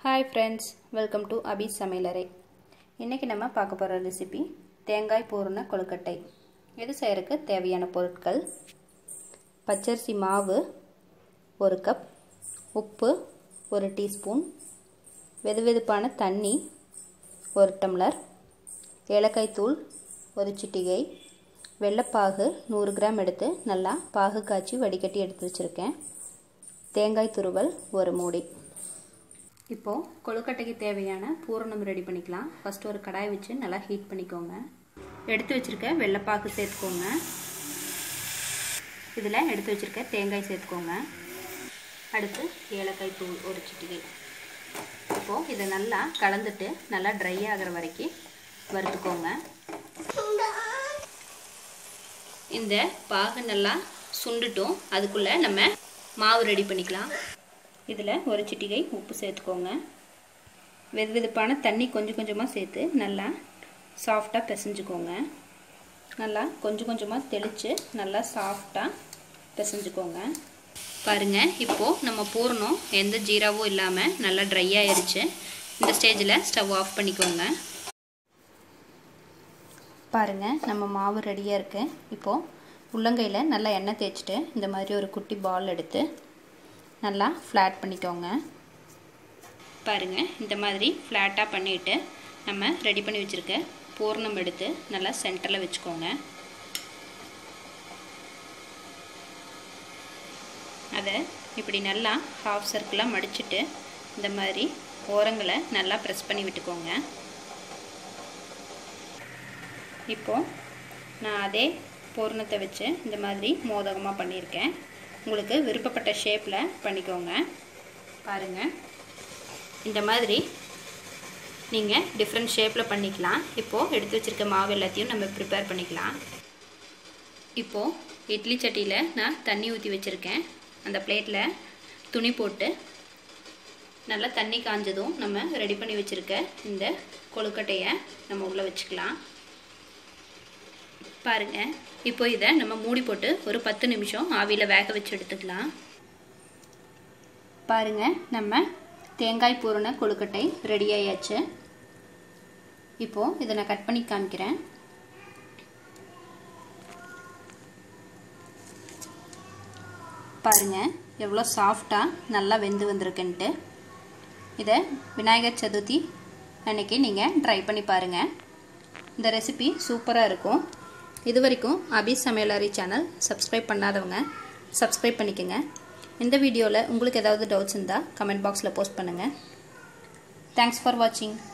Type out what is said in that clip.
hi friends welcome to Abhi சமையலறை இன்றைக்கி நம்ம பார்க்க போகிற ரெசிபி தேங்காய் பூரண கொழுக்கட்டை இது செய்கிறதுக்கு தேவையான பொருட்கள் பச்சரிசி மாவு ஒரு கப் உப்பு ஒரு டீஸ்பூன் வெதுவெதுப்பான தண்ணி ஒரு டம்ளர் ஏலக்காய் தூள் ஒரு சிட்டிகை வெள்ளைப்பாகு நூறு கிராம் எடுத்து நல்லா பாகு காய்ச்சி வடிகட்டி எடுத்து வச்சுருக்கேன் தேங்காய் துருவல் ஒரு மூடி இப்போது கொழுக்கட்டைக்கு தேவையான பூரணம் ரெடி பண்ணிக்கலாம் ஃபஸ்ட்டு ஒரு கடாய் வச்சு நல்லா ஹீட் பண்ணிக்கோங்க எடுத்து வச்சுருக்க வெள்ளைப்பாக்கு சேர்த்துக்கோங்க இதில் எடுத்து வச்சுருக்க தேங்காய் சேர்த்துக்கோங்க அடுத்து ஏலக்காய் தூள் ஒரு சிட்டிகை இப்போது இதை நல்லா கலந்துட்டு நல்லா ட்ரை ஆகிற வரைக்கும் வறுத்துக்கோங்க இந்த பாகு நல்லா சுண்டுட்டும் அதுக்குள்ளே நம்ம மாவு ரெடி பண்ணிக்கலாம் இதில் ஒரு சிட்டிகை உப்பு சேர்த்துக்கோங்க வெது வெதுப்பான தண்ணி கொஞ்சம் கொஞ்சமாக சேர்த்து நல்லா சாஃப்டாக பிசைஞ்சுக்கோங்க நல்லா கொஞ்சம் கொஞ்சமாக தெளித்து நல்லா சாஃப்டாக பிசைஞ்சுக்கோங்க பாருங்கள் இப்போது நம்ம பூரணம் எந்த ஜீராவும் இல்லாமல் நல்லா ட்ரை ஆயிடுச்சு இந்த ஸ்டேஜில் ஸ்டவ் ஆஃப் பண்ணிக்கோங்க பாருங்கள் நம்ம மாவு ரெடியாக இருக்குது இப்போது உள்ளங்கையில் நல்லா எண்ணெய் தேய்ச்சிட்டு இந்த மாதிரி ஒரு குட்டி பால் எடுத்து நல்லா ஃப்ளாட் பண்ணிக்கோங்க பாருங்கள் இந்த மாதிரி ஃப்ளாட்டாக பண்ணிவிட்டு நம்ம ரெடி பண்ணி வச்சுருக்க பூர்ணம் எடுத்து நல்லா சென்டரில் வச்சுக்கோங்க அதை இப்படி நல்லா ஹாஃப் சர்க்கிளாக மடிச்சுட்டு இந்த மாதிரி ஓரங்களை நல்லா ப்ரெஸ் பண்ணி விட்டுக்கோங்க இப்போது நான் அதே பூர்ணத்தை வச்சு இந்த மாதிரி மோதகமாக பண்ணியிருக்கேன் உங்களுக்கு விருப்பப்பட்ட ஷேப்பில் பண்ணிக்கோங்க பாருங்கள் இந்த மாதிரி நீங்கள் டிஃப்ரெண்ட் ஷேப்பில் பண்ணிக்கலாம் இப்போது எடுத்து வச்சுருக்க மாவு எல்லாத்தையும் நம்ம ப்ரிப்பேர் பண்ணிக்கலாம் இப்போது இட்லி சட்டியில் நான் தண்ணி ஊற்றி வச்சுருக்கேன் அந்த பிளேட்டில் துணி போட்டு நல்லா தண்ணி காஞ்சதும் நம்ம ரெடி பண்ணி வச்சுருக்க இந்த கொழுக்கட்டையை நம்ம உள்ளே வச்சுக்கலாம் பாருங்கள் இப்போ இதை நம்ம மூடி போட்டு ஒரு பத்து நிமிஷம் ஆவியில் வேக வச்சு எடுத்துக்கலாம் பாருங்கள் நம்ம தேங்காய் பூரண கொழுக்கட்டை ரெடி ஆயாச்சு இப்போது இதை நான் கட் பண்ணி காமிக்கிறேன் பாருங்கள் எவ்வளோ சாஃப்டாக நல்லா வெந்து வந்திருக்குன்ட்டு இதை விநாயகர் சதுர்த்தி அன்றைக்கி நீங்கள் ட்ரை பண்ணி பாருங்கள் இந்த ரெசிபி சூப்பராக இருக்கும் இது வரைக்கும் அபி சமையலரி சேனல் சப்ஸ்கிரைப் பண்ணாதவங்க சப்ஸ்கிரைப் பண்ணிக்கோங்க இந்த வீடியோவில் உங்களுக்கு ஏதாவது டவுட்ஸ் இருந்தால் கமெண்ட் பாக்ஸில் போஸ்ட் பண்ணுங்கள் தேங்க்ஸ் ஃபார் வாட்சிங்